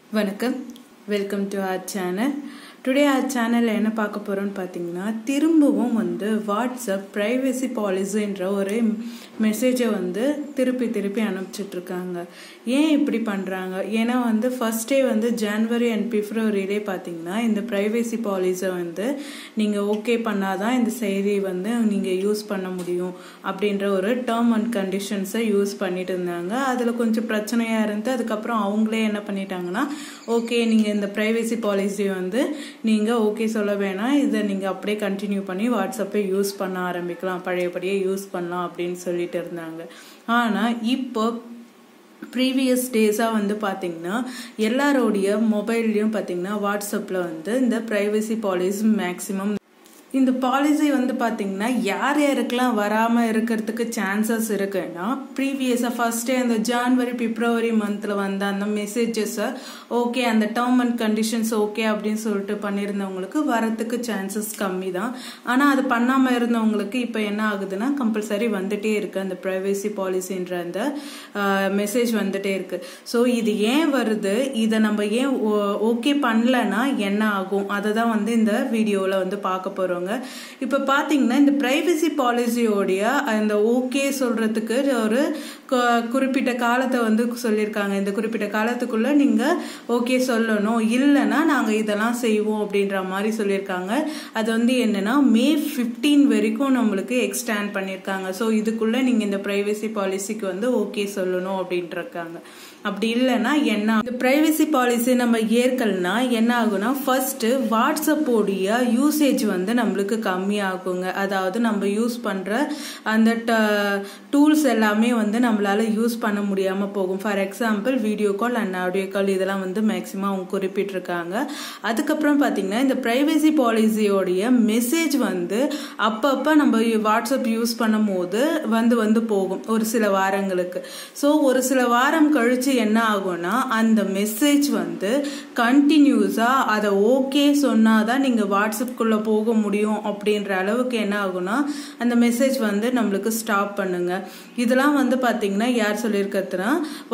வணக்கம் welcome to our channel today our சேனலில் என்ன பார்க்க போகிறோம்னு பார்த்தீங்கன்னா திரும்பவும் வந்து வாட்ஸ்அப் ப்ரைவசி பாலிசின்ற ஒரு மெசேஜை வந்து திருப்பி திருப்பி அனுப்பிச்சிட்ருக்காங்க ஏன் இப்படி பண்ணுறாங்க ஏன்னா வந்து ஃபஸ்ட்டே வந்து ஜனவரி அண்ட் பிப்ரவரியிலே பார்த்தீங்கன்னா இந்த ப்ரைவசி பாலிசியை வந்து நீங்கள் ஓகே பண்ணாதான் இந்த செயலி வந்து நீங்கள் யூஸ் பண்ண முடியும் அப்படின்ற ஒரு டேர்ம் அண்ட் கண்டிஷன்ஸை யூஸ் பண்ணிட்டு இருந்தாங்க அதில் கொஞ்சம் பிரச்சனையாக இருந்து அதுக்கப்புறம் அவங்களே என்ன பண்ணிட்டாங்கன்னா ஓகே நீங்கள் இந்த ப்ரைவசி பாலிசி வந்து நீங்கள் ஓகே சொல்ல வேணாம் இதை நீங்கள் அப்படியே கண்டினியூ பண்ணி வாட்ஸ்அப்பை யூஸ் பண்ண ஆரம்பிக்கலாம் பழையபடியே யூஸ் பண்ணலாம் அப்படின்னு சொல்லிட்டு இருந்தாங்க ஆனால் இப்போ ப்ரீவியஸ் டேஸாக வந்து பார்த்தீங்கன்னா எல்லாரோடைய மொபைல்லையும் பார்த்தீங்கன்னா வாட்ஸ்அப்பில் வந்து இந்த ப்ரைவசி பாலிசி மேக்ஸிமம் இந்த பாலிசி வந்து பார்த்தீங்கன்னா யார் யாருக்கெல்லாம் வராமல் இருக்கிறதுக்கு சான்சஸ் இருக்குன்னா ப்ரீவியஸாக ஃபர்ஸ்டே அந்த ஜான்வரி பிப்ரவரி மந்தில் வந்த அந்த மெசேஜஸை ஓகே அந்த டேர்ம் அண்ட் கண்டிஷன்ஸ் ஓகே அப்படின்னு சொல்லிட்டு பண்ணியிருந்தவங்களுக்கு வரத்துக்கு சான்சஸ் கம்மி தான் ஆனால் அது பண்ணாமல் இருந்தவங்களுக்கு இப்போ என்ன ஆகுதுன்னா கம்பல்சரி வந்துட்டே இருக்கு அந்த ப்ரைவேசி பாலிசின்ற அந்த மெசேஜ் வந்துட்டே இருக்கு ஸோ இது ஏன் வருது இதை நம்ம ஏன் ஓகே பண்ணலன்னா என்ன ஆகும் அதை தான் வந்து இந்த வீடியோவில் வந்து பார்க்க போகிறோங்க இப்போ பார்த்தீங்கன்னா இந்த ப்ரைவசி பாலிசியோடைய அந்த ஓகே சொல்கிறதுக்கு ஒரு குறிப்பிட்ட காலத்தை வந்து சொல்லியிருக்காங்க இந்த குறிப்பிட்ட காலத்துக்குள்ளே நீங்கள் ஓகே சொல்லணும் இல்லைன்னா நாங்கள் இதெல்லாம் செய்வோம் அப்படின்ற மாதிரி சொல்லியிருக்காங்க அது வந்து என்னன்னா மே ஃபிஃப்டீன் வரைக்கும் நம்மளுக்கு எக்ஸ்டேண்ட் பண்ணியிருக்காங்க ஸோ இதுக்குள்ளே நீங்கள் இந்த ப்ரைவசி பாலிசிக்கு வந்து ஓகே சொல்லணும் அப்படின்ட்டு இருக்காங்க அப்படி இல்லைன்னா என்ன இந்த ப்ரைவசி பாலிசி நம்ம ஏற்கலனா என்ன ஆகும்னா ஃபர்ஸ்ட் வாட்ஸ்அப்போடைய யூசேஜ் வந்து நம்மளுக்கு கம்மியாகுங்க அதாவது நம்ம யூஸ் பண்ற அந்த டூல்ஸ் எல்லாமே வந்து நம்மளால யூஸ் பண்ண முடியாம போகும் for example video call and audio call இதெல்லாம் வந்து மேக்சிமம் அவங்க குறிப்பிட்டிருக்காங்க அதுக்கப்புறம் பார்த்தீங்கன்னா இந்த ப்ரைவசி பாலிசியோடைய மெசேஜ் வந்து அப்பப்போ நம்ம வாட்ஸ்அப் யூஸ் பண்ணும் போது வந்து வந்து போகும் ஒரு சில வாரங்களுக்கு ஸோ ஒரு சில வாரம் கழிச்சு என்ன ஆகும்னா அந்த மெசேஜ் வந்து கண்டினியூஸா அதை ஓகே சொன்னாதான் நீங்க வாட்ஸ்அப்குள்ள போக முடியும் அப்படின்ற அளவுக்கு என்ன ஆகும்னா அந்த மெசேஜ் வந்து நம்மளுக்கு ஸ்டாப் பண்ணுங்க இதெல்லாம் வந்து பாத்தீங்கன்னா யார் சொல்லியிருக்கிறதுனா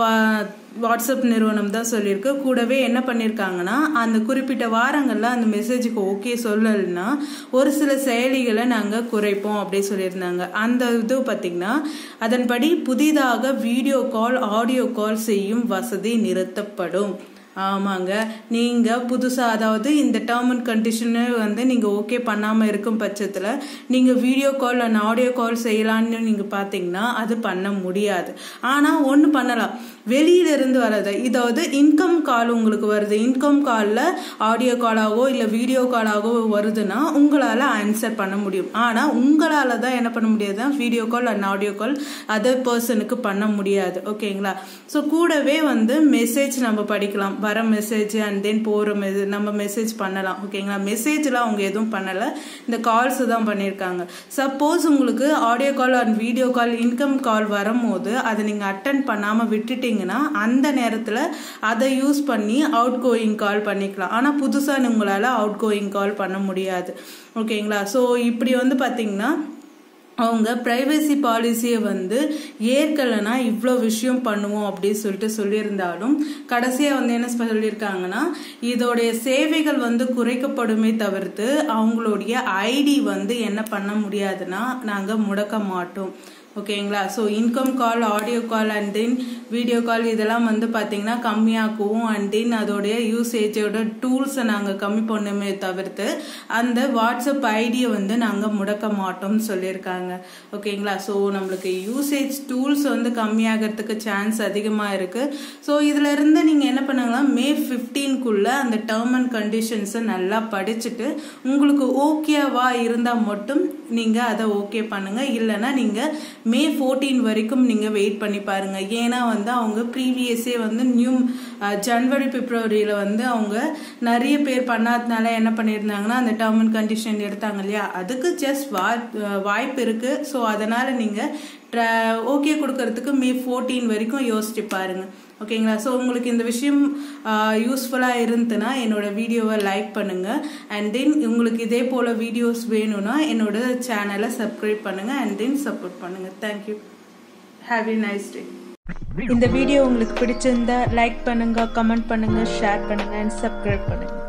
வாட்ஸ்அப் நிறுவனம் தான் சொல்லியிருக்கு கூடவே என்ன பண்ணியிருக்காங்கன்னா அந்த குறிப்பிட்ட வாரங்களில் அந்த மெசேஜுக்கு ஓகே சொல்லலைன்னா ஒரு சில செயலிகளை நாங்கள் குறைப்போம் அப்படி சொல்லியிருந்தாங்க அந்த இது பார்த்தீங்கன்னா அதன்படி புதிதாக வீடியோ கால் ஆடியோ கால் செய்யும் வசதி நிறுத்தப்படும் ஆமாங்க நீங்கள் புதுசாக அதாவது இந்த டேர்ம் அண்ட் கண்டிஷனு வந்து நீங்கள் ஓகே பண்ணாமல் இருக்கும் பட்சத்தில் நீங்கள் video call and audio call செய்யலான்னு நீங்கள் பார்த்தீங்கன்னா அது பண்ண முடியாது ஆனால் ஒன்று பண்ணலாம் வெளியிலிருந்து வர்றது இதாவது இன்கம் கால் உங்களுக்கு வருது இன்கம் காலில் ஆடியோ காலாகவோ இல்லை வீடியோ காலாகவோ வருதுன்னா உங்களால் ஆன்சர் பண்ண முடியும் ஆனால் உங்களால் தான் என்ன பண்ண முடியாது video call and audio call other பர்சனுக்கு பண்ண முடியாது ஓகேங்களா ஸோ கூடவே வந்து மெசேஜ் நம்ம படிக்கலாம் வர மெசேஜ் அண்ட் தென் போகிற மெசேஜ் நம்ம மெசேஜ் பண்ணலாம் ஓகேங்களா மெசேஜ்லாம் அவங்க எதுவும் பண்ணலை இந்த கால்ஸ் தான் பண்ணியிருக்காங்க சப்போஸ் உங்களுக்கு audio call and video call income call வரும்போது அதை நீங்கள் அட்டன் பண்ணாமல் விட்டுட்டீங்கன்னா அந்த நேரத்தில் அதை யூஸ் பண்ணி அவுட் கோயிங் கால் பண்ணிக்கலாம் ஆனால் புதுசாக உங்களால் அவுட் கோயிங் கால் பண்ண முடியாது ஓகேங்களா ஸோ இப்படி வந்து பார்த்தீங்கன்னா அவங்க ப்ரைவசி பாலிசியை வந்து ஏற்கலைன்னா இவ்வளோ விஷயம் பண்ணுவோம் அப்படின்னு சொல்லிட்டு சொல்லியிருந்தாலும் கடைசியாக வந்து என்ன சொல்லியிருக்காங்கன்னா இதோடைய சேவைகள் வந்து குறைக்கப்படுமே தவிர்த்து அவங்களுடைய ஐடி வந்து என்ன பண்ண முடியாதுன்னா நாங்கள் முடக்க மாட்டோம் ஓகேங்களா so income call audio call and then video call இதெல்லாம் வந்து பார்த்தீங்கன்னா கம்மியாக்குவோம் அண்ட் தென் அதோடைய யூசேஜோட டூல்ஸை நாங்கள் கம்மி பண்ணுமே தவிர்த்து அந்த வாட்ஸ்அப் ஐடியை வந்து நாங்கள் முடக்க மாட்டோம்னு சொல்லியிருக்காங்க ஓகேங்களா ஸோ நம்மளுக்கு யூசேஜ் டூல்ஸ் வந்து கம்மியாகிறதுக்கு சான்ஸ் அதிகமாக இருக்குது ஸோ இதில் இருந்து நீங்கள் என்ன பண்ணுங்கன்னா மே ஃபிஃப்டீன்குள்ளே அந்த டேர்ம் அண்ட் கண்டிஷன்ஸை நல்லா படிச்சுட்டு உங்களுக்கு ஓகேவா இருந்தால் மட்டும் நீங்கள் அதை ஓகே பண்ணுங்கள் இல்லைன்னா நீங்கள் மே ஃபோர்டீன் வரைக்கும் நீங்கள் வெயிட் பண்ணி பாருங்கள் ஏன்னா வந்து அவங்க ப்ரீவியஸே வந்து நியூ ஜனவரி பிப்ரவரியில் வந்து அவங்க நிறைய பேர் பண்ணாதனால என்ன பண்ணியிருந்தாங்கன்னா அந்த டேர்ம் அண்ட் கண்டிஷன் எடுத்தாங்க இல்லையா அதுக்கு ஜஸ்ட் வாய்ப்பு இருக்குது ஸோ அதனால் நீங்கள் ஓகே கொடுக்கறதுக்கு மே ஃபோர்டீன் வரைக்கும் யோசிச்சு பாருங்கள் ஓகேங்களா ஸோ உங்களுக்கு இந்த விஷயம் யூஸ்ஃபுல்லாக இருந்துன்னா என்னோட வீடியோவை லைக் பண்ணுங்கள் அண்ட் தென் உங்களுக்கு இதே போல் வீடியோஸ் வேணும்னா என்னோட சேனலை சப்ஸ்கிரைப் பண்ணுங்கள் அண்ட் தென் சப்போர்ட் பண்ணுங்கள் thank you have a nice day இந்த வீடியோ உங்களுக்கு பிடிச்சிருந்தா லைக் பண்ணுங்க கமெண்ட் பண்ணுங்க ஷேர் பண்ணுங்க அண்ட் சப்ஸ்கிரைப் பண்ணுங்க